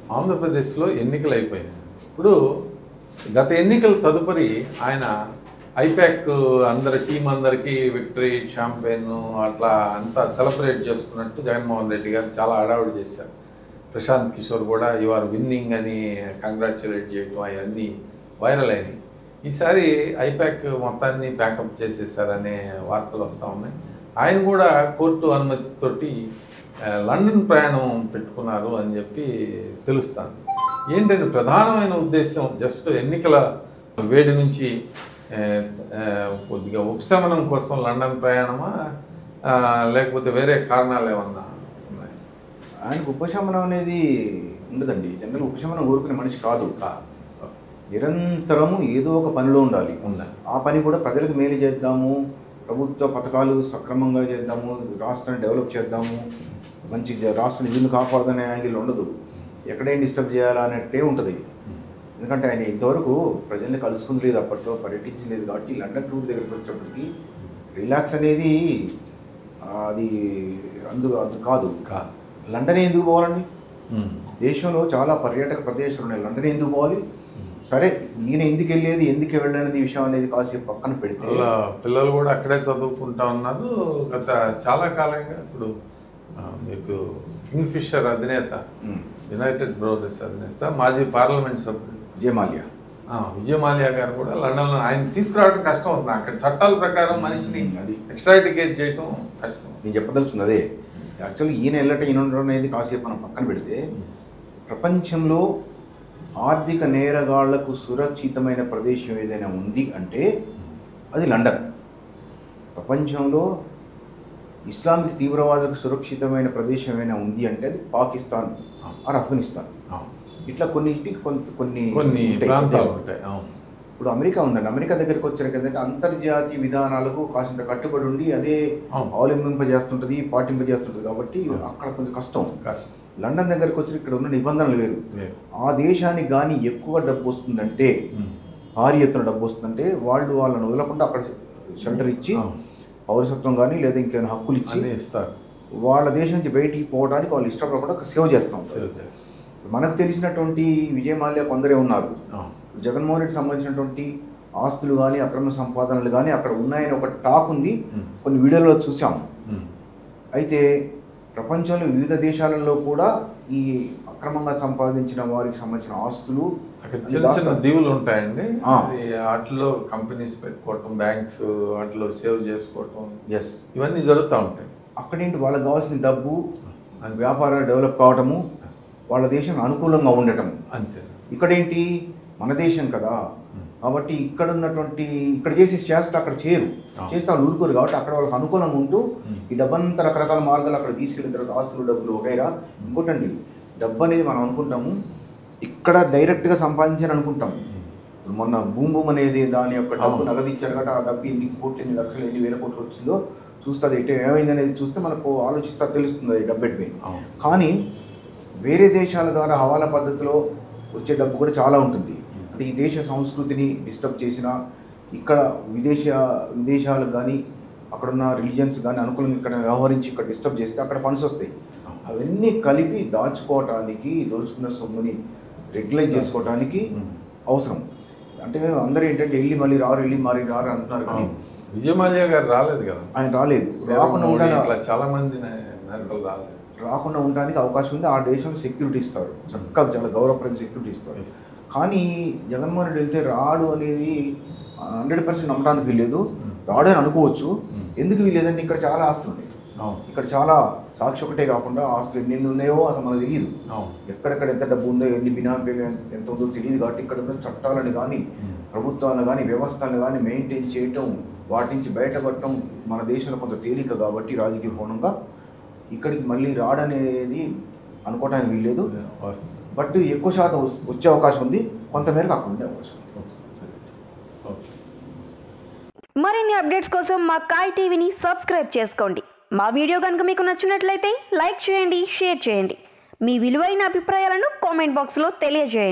ఆంధ్రప్రదేశ్లో ఎన్నికలు అయిపోయినాయి ఇప్పుడు గత ఎన్నికల తదుపరి ఆయన ఐపాక్ అందరి టీం అందరికీ విక్టరీ ఛాంపియన్ అట్లా అంతా సెలబ్రేట్ చేసుకున్నట్టు జగన్మోహన్ రెడ్డి గారు చాలా హడావుడి చేశారు ప్రశాంత్ కిషోర్ కూడా యు ఆర్ విన్నింగ్ అని కంగ్రాచులేట్ చేయటం అవన్నీ వైరల్ అయినాయి ఈసారి ఐపాక్ మొత్తాన్ని ప్యాకప్ చేసేసారనే వార్తలు వస్తూ ఉన్నాయి ఆయన కూడా కోర్టు అనుమతితోటి ఆ, లండన్ ప్రయాణం పెట్టుకున్నారు అని చెప్పి తెలుస్తుంది ఏంటంటే ప్రధానమైన ఉద్దేశం జస్ట్ ఎన్నికల వేడి నుంచి ఆ, ఆ, కొద్దిగా ఉపశమనం కోసం లండన్ ప్రయాణమా ఆ, లేకపోతే వేరే కారణాలు ఏమన్నా ఉన్నాయి ఆయనకు ఉపశమనం అనేది ఉండదండి జనరల్ ఉపశమనం కోరుకునే మనిషి కాదు కా- నిరంతరము ఏదో ఒక పనిలో ఉండాలి ఉన్నాయి ఆ పని కూడా ప్రజలకు మేలు చేద్దాము ప్రభుత్వ పథకాలు సక్రమంగా చేద్దాము రాష్ట్రాన్ని డెవలప్ చేద్దాము మంచి జ- రాష్ట్రం నిధులు కాపాడదనే యాంగిల్ ఉండదు ఎక్కడేం డిస్టర్బ్ చేయాలా అన్నట్టే ఉంటుంది ఎందుకంటే ఆయన ఇంతవరకు ప్రజల్ని కలుసుకుంది లేదు అప్పట్లో పర్యటించలేదు కాబట్టి లండన్ టూర్ దగ్గరికి వచ్చినప్పటికీ రిలాక్స్ అనేది ఆ, అది అందు అది కాదు కా లండన్ ఎందుకు పోవాలండి ఉమ్. దేశంలో చాలా పర్యాటక ప్రదేశాలు ఉన్నాయి లండన్ ఎందుకు పోవాలి సరే ఈయన ఎందుకు వెళ్ళేది ఎందుకు వెళ్ళనేది విషయం అనేది కాసేపు పక్కన పెడితే వాళ్ళ పిల్లలు కూడా అక్కడే చదువుకుంటా ఉన్నారు గత చాలా కాలంగా ఇప్పుడు ఆ, మీకు కింగ్ ఫిషర్ అధినేత ఉమ్, యునైటెడ్ బ్రోదర్స్ అధినేత మాజీ పార్లమెంట్ సభ్యుడు జయమాల్యా ఆ, విజయ మాల్యా గారు కూడా లండన్లో ఆయన తీసుకురావడం కష్టం అవుతుంది అక్కడ చట్టాల ప్రకారం మనిషిని ఉమ్, అది ఎక్స్ట్రాడికేట్ చేయడం కష్టం నేను చెప్పదలుచుంది అదే యాక్చువల్లీ ఈయన వెళ్ళట ఈయన ఉండడం అనేది కాసేపు మనం పక్కన పెడితే ప్రపంచంలో ఆర్థిక నేరగాళ్లకు సురక్షితమైన ప్రదేశం ఏదైనా ఉంది అంటే అది లండన్ ప్రపంచంలో ఇస్లామిక్ తీవ్రవాదులకు సురక్షితమైన ప్రదేశం ఏమైనా ఉంది అంటే అది పాకిస్తాన్ ఆర్ ఆఫ్ఘనిస్తాన్ అవును. ఇట్లా కొన్నింటికి కొంత కొన్ని కొన్ని ఉంటాయి. ప్రాంతాలు ఉంటాయి అవును ఇప్పుడు అమెరికా ఉందండి అమెరికా దగ్గరికి వచ్చారు కదంటే అంతర్జాతీయ విధానాలకు కాసింత కట్టుబడి ఉండి అదే అవును. అవలంబింపజేస్తుంటది పాటింపజేస్తుంటది కాబట్టి అక్కడ కొంచెం కష్టం కష్టం లండన్ దగ్గరికి వచ్చి ఇక్కడ ఉన్న నిబంధనలు వేరు లేదు. ఆ దేశానికి కానీ ఎక్కువ డబ్బు వస్తుందంటే ఉమ్. భారీ ఎత్తున డబ్బు వస్తుందంటే వాళ్ళు వాళ్ళని వదలకుండా అక్కడ షెల్టర్ ఇచ్చి అవును. పౌరసత్వం కానీ లేదా ఇంకేమైనా హక్కులు ఇచ్చి అన్నీ ఇస్తారు వాళ్ళ దేశం నుంచి బయటికి పోవడానికి వాళ్ళు ఇష్టపడకుండా సేవ్ చేస్తాం సేవ్ చేస్తారు. మనకు తెలిసినటువంటి విజయ మాల్యా కొందరే ఉన్నారు అవును. జగన్మోహన్ రెడ్డి సంబంధించినటువంటి ఆస్తులు కానీ అక్రమ సంపాదనలు కానీ అక్కడ ఉన్నాయని ఒక టాక్ ఉంది ఉమ్. కొన్ని వీడియోలో చూసాం ఉమ్. అయితే ప్రపంచంలో వివిధ దేశాలలో కూడా ఈ అక్రమంగా సంపాదించిన వారికి సంబంధించిన ఆస్తులు అక్కడ అన్ని చిన్న చిన్న దాస్తారు. దీవులు ఉంటాయండి ఆ. అది వాటిలో కంపెనీస్ పెట్టుకోవటం బ్యాంక్స్ వాటిలో సేవ్ చేసుకోవటం ఎస్ ఇవన్నీ జరుగుతూ ఉంటాయి అక్కడేంటి వాళ్ళకి కావాల్సిన డబ్బు వ్యాపారాలు డెవలప్ కావటము వాళ్ళ దేశం అనుకూలంగా ఉండటం అంతే ఇక్కడేంటి మన దేశం కదా కాబట్టి ఇక్కడ ఉన్నటువంటి ఇక్కడ చేసి చేస్తే అక్కడ చేయరు ఆ. చేస్తే వాళ్ళు ఊరుకోరు కాబట్టి అక్కడ వాళ్ళకి అనుకూలంగా ఉంటూ ఉమ్. ఈ డబ్బంతా రకరకాల మార్గాలు అక్కడ తీసుకెళ్ళిన తర్వాత ఆస్తులు డబ్బులు వగైరా ఇంకోటండి డబ్బు అనేది మనం అనుకుంటాము ఇక్కడ డైరెక్ట్గా సంపాదించాలని అనుకుంటాం ఇప్పుడు మొన్న భూమ్ భూమ్ అనేది దాని యొక్క డబ్బు అవును. నగదు ఇచ్చారు కాబట్టి ఆ డబ్బు ఎన్ని కోట్లు ఎన్ని లక్షలు ఎన్ని వేల కోట్లు వచ్చిందో చూస్తే అది ఎటు ఏమైంది అనేది చూస్తే మనకు ఆలోచిస్తే తెలుస్తుంది అది డబ్బు ఎటుపోయింది అవును కానీ వేరే దేశాల ద్వారా హవాలా పద్ధతిలో వచ్చే డబ్బు కూడా చాలా ఉంటుంది అంటే ఈ దేశ సంస్కృతిని డిస్టర్బ్ చేసిన ఇక్కడ విదేశ విదేశాలకు కానీ అక్కడున్న రిలీజియన్స్ కానీ అనుకూలంగా ఇక్కడ వ్యవహరించి ఇక్కడ డిస్టర్బ్ చేస్తే అక్కడ ఫండ్స్ వస్తాయి అవన్నీ కలిపి దాచుకోవటానికి దోచుకున్న సొమ్ముని రెగ్యులైజ్ చేసుకోవటానికి ఉమ్. అవసరం అంటే అందరూ ఏంటంటే వెళ్ళి మళ్ళీ రారు వెళ్ళి మళ్ళీ రారు అంటున్నారు కానీ అవును. విజయమాల్యా గారు రాలేదు కదా ఆయన రాలేదు రాకుండా మోడీ ఉండడానికి ఇట్లా చాలా మంది నే- నేతలు రాలేదు రాకుండా ఉండడానికి అవకాశం ఉంది ఆ దేశంలో సెక్యూరిటీ ఇస్తారు చక్కగా చాలా గౌరవప్రద సెక్యూరిటీ ఇస్తారు Yes. కానీ జగన్మోహన్ రెడ్డి వెళ్తే రాడు అనేది హండ్రెడ్ పర్సెంట్ నమ్మడానికి వీల్లేదు Hmm. రాడు అని అనుకోవచ్చు Hmm. ఎందుకు వీలేదంటే ఇక్కడ చాలా ఆస్తులు ఉన్నాయి అవును ఇక్కడ చాలా సాక్షి ఒకటే కాకుండా ఆస్తులు ఎన్ని ఉన్నాయో అసలు మనకు తెలియదు అవును ఎక్కడెక్కడ ఎంత డబ్బు ఉందో ఎన్ని బినామీ పేర్లు ఎంత ఉందో తెలియదు కాబట్టి ఇక్కడ ఉన్న చట్టాలను కానీ ఉమ్. ప్రభుత్వాలను కానీ వ్యవస్థలను కానీ మెయింటైన్ చేయటం వాటి నుంచి బయటపడటం మన దేశంలో కొంత తేలిక కాబట్టి రాజకీయ కోణంగా ఇక్కడికి మళ్ళీ రాడనేది అనుకోవడానికి వీల్లేదు వస్తుంది. బట్ ఎక్కువ శాతం వస్- వచ్చే అవకాశం ఉంది కొంతమేరకు అక్కడ ఉండే అవకాశం ఉంది ఓకే మరిన్ని అప్డేట్స్ కోసం మా కాయ్ టీవీని సబ్స్క్రైబ్ చేసుకోండి మా వీడియో కనుక మీకు నచ్చినట్లయితే లైక్ చేయండి షేర్ చేయండి మీ విలువైన అభిప్రాయాలను కామెంట్ బాక్స్లో తెలియజేయండి